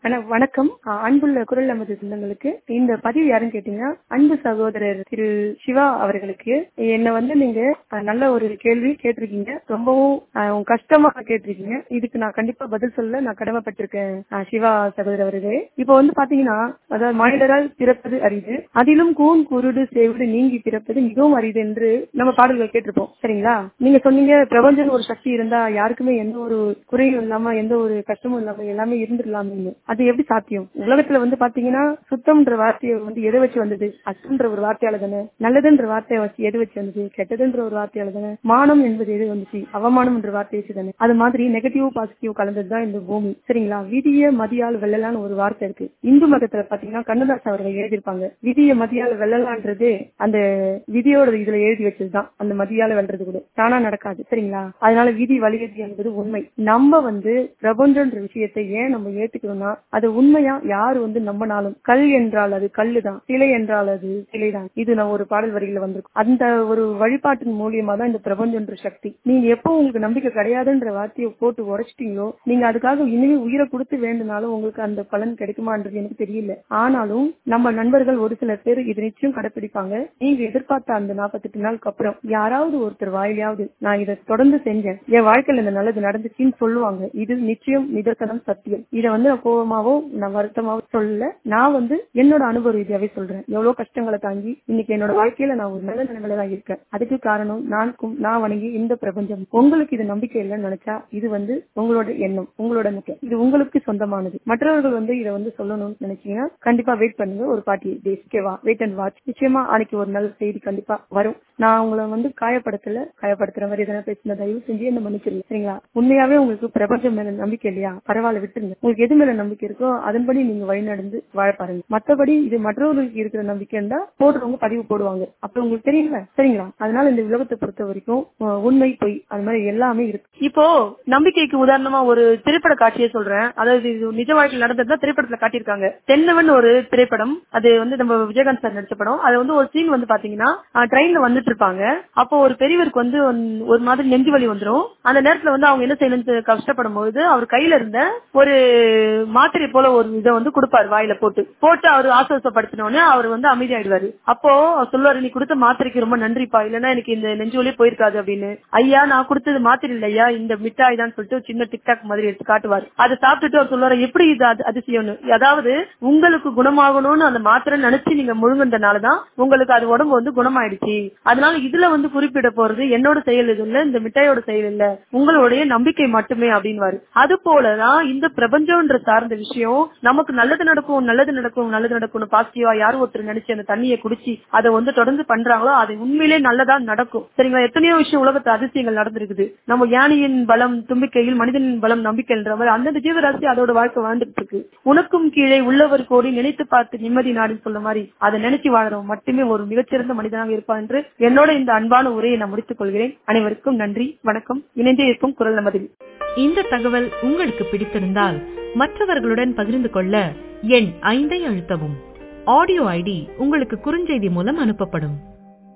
அண்ணா, வணக்கம் அஹ் அன்புள்ள குரல் நமது சொந்தங்களுக்கு இந்த பதிவு யாருன்னு கேட்டீங்கன்னா அன்பு சகோதரர் திரு சிவா அவர்களுக்கு என்ன வந்து நீங்க அஹ், நல்ல ஒரு கேள்வி கேட்டிருக்கீங்க ரொம்பவும் அஹ், கஷ்டமா கேட்டிருக்கீங்க இதுக்கு நான் கண்டிப்பா பதில் சொல்ல நான் கடமைப்பட்டிருக்கேன் அஹ், சிவா சகோதரர் அவர்களே இப்போ வந்து பாத்தீங்கன்னா அதாவது மனிதரால் பிறப்பது அரிது அதிலும் கூன் குருடு சேவுடு நீங்கி பிறப்பது மிகவும் அரிது என்று நம்ம பாடல்கள் கேட்டிருப்போம் சரிங்களா நீங்க சொன்னீங்க பிரபஞ்சம் ஒரு சக்தி இருந்தா யாருக்குமே எந்த ஒரு குறையும் இல்லாம எந்த ஒரு கஷ்டமும் இல்லாம எல்லாமே இருந்துடலாம்னு அது எப்படி சாத்தியம் உலகத்துல வந்து பாத்தீங்கன்னா சுத்தம்ன்ற வார்த்தையை வந்து எதை வச்சு வந்தது அசுன்ற ஒரு வார்த்தையால தானே நல்லதுன்ற வார்த்தையை வச்சு எது வச்சு வந்தது கெட்டதுன்ற ஒரு வார்த்தையால தானே மானம் என்பது எது வந்துச்சு அவமானம் என்ற வார்த்தை வச்சு தானே அது மாதிரி நெகட்டிவ் பாசிட்டிவ் கலந்ததுதான் இந்த பூமி சரிங்களா விதிய மதியால் வெல்லலான்னு ஒரு வார்த்தை இருக்கு இந்து மதத்துல பாத்தீங்கன்னா கண்ணதாஸ் அவர்கள் எழுதியிருப்பாங்க விதிய மதியால் வெல்லலான்றது அந்த விதியோட இதுல எழுதி வச்சதுதான் அந்த மதியால வெல்றது கூட தானா நடக்காது சரிங்களா அதனால விதி வலியுறுத்தி என்பது உண்மை நம்ம வந்து பிரபஞ்சன்ற விஷயத்தை ஏன் நம்ம ஏத்துக்கணும்னா அது உண்மையா யாரு வந்து நம்பினாலும் கல் என்றால் அது கல்லுதான் சிலை என்றால் அது சிலைதான் இது நான் ஒரு பாடல் வரியில வந்திருக்கும் அந்த ஒரு வழிபாட்டின் மூலியமா தான் இந்த பிரபஞ்சன்ற சக்தி நீங்க எப்போ உங்களுக்கு நம்பிக்கை கிடையாதுன்ற வார்த்தையை போட்டு உரைச்சிட்டீங்களோ நீங்க அதுக்காக இனிமே உயிரை கொடுத்து வேண்டுனாலும் உங்களுக்கு அந்த பலன் கிடைக்குமான்றது எனக்கு தெரியல ஆனாலும் நம்ம நண்பர்கள் ஒரு சில பேர் இது நிச்சயம் கடைபிடிப்பாங்க நீங்க எதிர்பார்த்த அந்த நாற்பத்தெட்டு நாளுக்கு அப்புறம் யாராவது ஒருத்தர் வாயிலாவது நான் இதை தொடர்ந்து செஞ்சேன் என் வாழ்க்கையில இந்த நல்லது நடந்துச்சுன்னு சொல்லுவாங்க இது நிச்சயம் நிதர்சனம் சத்தியம் இதை வந்து நான் கோபமாவோ நான் வருத்தமாவோ சொல்லல நான் வந்து என்னோட அனுபவ ரீதியாவே சொல்றேன் எவ்வளவு கஷ்டங்களை தாங்கி இன்னைக்கு என்னோட வாழ்க்கையில நான் ஒரு நல்ல நிலைமையில தான் இருக்கேன் அதுக்கு காரணம் நான் கும்- நான் வணங்கி இந்த பிரபஞ்சம் உங்களுக்கு இது நம்பிக்கை இல்லைன்னு நினைச்சா இது வந்து உங்களோட எண்ணம் உங்களோட நம்பிக்கை இது உங்களுக்கு சொந்தமானது மற்றவர்கள் வந்து இதை வந்து சொல்லணும்னு நினைச்சீங்கன்னா கண்டிப்பா வெயிட் பண்ணுங்க ஒரு பார்ட்டி டேஸ் ஓகேவா வெயிட் அண்ட் வாட்ச் நிச்சயமா அன்னைக்கு ஒரு நல்ல செய்தி கண்டிப்பா வரும் நான் உங்களை வந்து காயப்படுத்தல காயப்படுத்துற மாதிரி எதனா பேசின தயவு செஞ்சு என்ன மன்னிச்சிருங்க சரிங்களா உண்மையாவே உங்களுக்கு பிரபஞ்சம் மேல நம்பிக்கை இல்லையா பரவாயில்ல விட்டுருங்க உங்களுக்கு எது மேல நம்பிக்கை இருக்கோ அதன்படி நீங்க வழி நடந்து வாழ பாருங்க மத்தபடி இது மற்றவர்களுக்கு இருக்கிற நம்பிக்கை இருந்தா போடுறவங்க பதிவு போடுவாங்க அப்ப உங்களுக்கு தெரியல சரிங்களா அதனால இந்த உலகத்தை பொறுத்த வரைக்கும் அஹ், உண்மை பொய் அது மாதிரி எல்லாமே இருக்கு இப்போ நம்பிக்கைக்கு உதாரணமா ஒரு திரைப்பட காட்சியை சொல்றேன் அதாவது இது நிஜ வாழ்க்கையில் நடந்ததுதான் திரைப்படத்துல காட்டியிருக்காங்க தென்னவன் ஒரு திரைப்படம் அது வந்து நம்ம விஜயகாந்த் சார் நடிச்ச படம் அது வந்து ஒரு சீன் வந்து பாத்தீங்கன்னா ட்ரெயின்ல வந்துட்டு இருப்பாங்க அப்போ ஒரு பெரியவருக்கு வந்து ஒன்- ஒரு மாதிரி நெஞ்சு வலி வந்துரும் அந்த நேரத்துல வந்து அவங்க என்ன செய்யணும்னு கஷ்டப்படும் போது அவர் கையில இருந்த ஒரு மாத்திரை போல ஒரு இதை வந்து கொடுப்பாரு வாயில போட்டு போட்டு அவர் ஆசுவாசப்படுத்தினோடனே அவர் வந்து அமைதியாயிடுவாரு அப்போ அவர் சொல்லுவாரு நீ கொடுத்த மாத்திரைக்கு ரொம்ப நன்றிப்பா இல்லன்னா எனக்கு இந்த நெஞ்சு வலியே போயிருக்காது அப்படின்னு ஐயா நான் கொடுத்தது மாத்திரை இல்லையா இந்த மிட்டாய் தான் சொல்லிட்டு ஒரு சின்ன டிக்டாக் மாதிரி எடுத்து காட்டுவார் அதை சாப்பிட்டுட்டு அவர் சொல்லுவாரு எப்படி இது அது- அதிசயம்னு அதாவது உங்களுக்கு குணமாகணும்னு அந்த மாத்திரை நினைச்சு நீங்க முழுங்கினதுனாலதான் உங்களுக்கு அது உடம்பு வந்து குணமாயிடுச்சு அதனால இதுல வந்து குறிப்பிட போறது என்னோட செயல் இது இல்ல இந்த மிட்டாயோட செயல் இல்ல உங்களுடைய நம்பிக்கை மட்டுமே அப்படின்வாரு அது போலதான் இந்த பிரபஞ்சம்ன்ற சார்ந்த விஷயம் நமக்கு நல்லது நடக்கும் நல்லது நடக்கும் நல்லது நடக்கும்னு பாசிட்டிவா யாரும் ஒருத்தர் நினைச்சு அந்த தண்ணியை குடிச்சு அதை வந்து தொடர்ந்து பண்றாங்களோ அது உண்மையிலே நல்லதா நடக்கும் சரிங்களா எத்தனையோ விஷயம் உலகத்து அதிசயங்கள் நடந்திருக்குது நம்ம யானையின் பலம் தும்பிக்கையில் மனிதனின் பலம் நம்பிக்கைன்ற மாதிரி அந்தந்த ஜீவராசி அதோட வாழ்க்கை வாழ்ந்துட்டு இருக்கு உனக்கும் கீழே உள்ளவர் கோடி நினைத்து பார்த்து நிம்மதி நாடுன்னு சொல்ல மாதிரி அதை நினைச்சு வாழறவன் மட்டுமே ஒரு மிகச்சிறந்த மனிதனாக இருப்பான் என்று என்னோட இந்த அன்பான உரையை நான் முடித்துக் கொள்கிறேன் அனைவருக்கும் நன்றி வணக்கம் இணைந்தே இருக்கும் குரல் நமதில் இந்த தகவல் உங்களுக்கு பிடித்திருந்தால் மற்றவர்களுடன் பகிர்ந்து கொள்ள எண் ஐந்தை அழுத்தவும் ஆடியோ ஐடி உங்களுக்கு குறுஞ்செய்தி மூலம் அனுப்பப்படும்